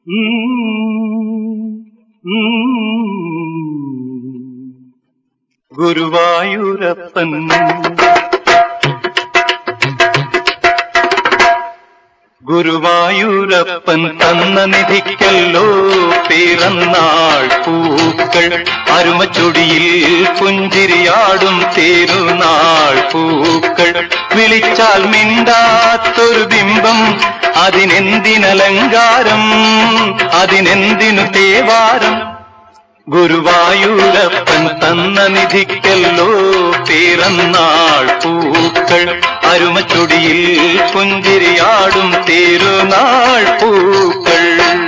ഗുരുവായൂരപ്പൻ ഗുരുവായൂരപ്പൻ തന്ന നിധിക്കല്ലോ പിറന്നാൾ പൂക്കൾ അരുമച്ചൊടിയിൽ പുഞ്ചിരിയാടും തേരുനാൾ പൂക്കൾ വിളിച്ചാൽ മിണ്ടാത്തൊരു ബിംബം അതിനെന്തിനലങ്കാരം അതിനെന്തിനു തേവാരം ഗുരുവായൂരപ്പൻ തന്ന നിധിക്കല്ലോ പിറന്നാൾ പൂക്കൾ അരുമച്ചൊടിയിൽ പുഞ്ചിരിയാടും തേരുനാൾ പൂക്കൾ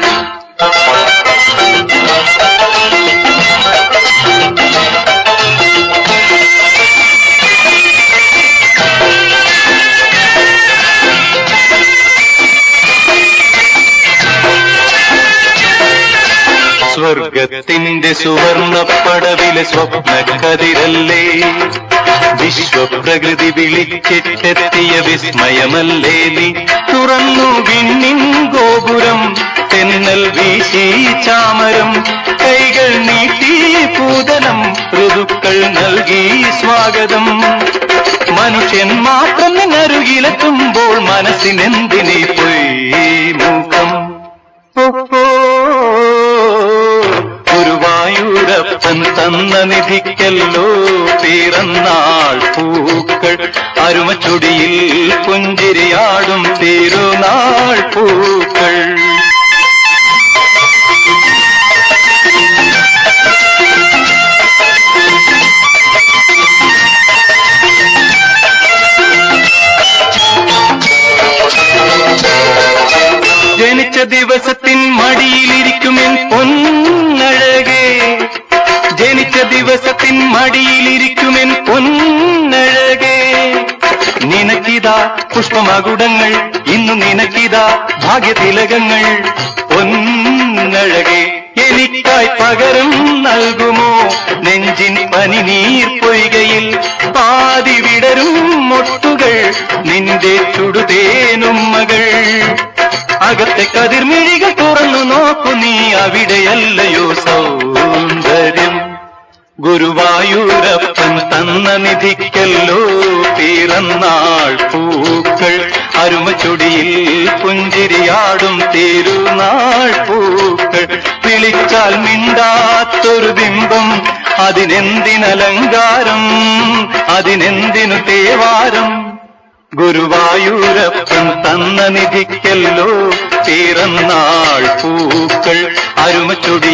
സ്വർഗത്തിന്റെ സുവർണപ്പടവിലെ സ്വപ്നക്കതിരല്ലേ വിശ്വപ്രകൃതി വിളിച്ചിട്ടെത്തിയ വിസ്മയമല്ലേ നീ തുറന്നു വിണ്ണിൻ ഗോപുരം തെന്നൽ വീശി ചാമരം കൈകൾ നീട്ടി പൂതനം ഋതുക്കൾ നൽകി സ്വാഗതം മനുഷ്യൻ മാത്രം നിന്നരുകിലെത്തുമ്പോൾ മനസ്സിനെന്തിനീ പൊയ് മുഖം ഓഹോ ഗുരുവായൂരപ്പൻ തന്ന നിധിക്കല്ലോ പിറന്നാൾ പൂക്കൾ അരുമച്ചൊടിയിൽ പുഞ്ചിരിയാടും തിരുനാൾ പൂക്കൾ ജനിച്ച ദിവസത്തിൻ മടിയിലിരിക്കുമെൻ പൊന്നഴകേ ജനിച്ച ദിവസത്തിൻ മടിയിലിരിക്കുമെൻ പൊന്നഴകേ നിനക്കിതാ പുഷ്പമകുടങ്ങൾ ഇന്നു നിനക്കിതാ ഭാഗ്യതിലകങ്ങൾ പൊന്നഴകേ എനിക്കായി പകരം നൽകുമോ നെഞ്ചിൻ പനിനീർ പൊയ്കയിൽ പാതി വിടരും മൊട്ടുകൾ നിന്റെ ചുടുതേനുമ്മകൾ അകത്തെ കതിർമിഴികൾ തുറന്നു നോക്കു നീ അവിടെയല്ലയോ സൗന്ദര്യം ഗുരുവായൂരപ്പൻ തന്ന നിധിക്കല്ലോ പിറന്നാൾ പൂക്കൾ അരുമച്ചൊടിയിൽ പുഞ്ചിരിയാടും തിരുനാൾ പൂക്കൾ വിളിച്ചാൽ മിണ്ടാത്തൊരു ബിംബം അതിനെന്തിനലങ്കാരം അതിനെന്തിനു തേവാരം ഗുരുവായൂരപ്പൻ തന്ന നിധിക്കല്ലോ പിറന്നാൾ പൂക്കൾ അരുമച്ചൊടി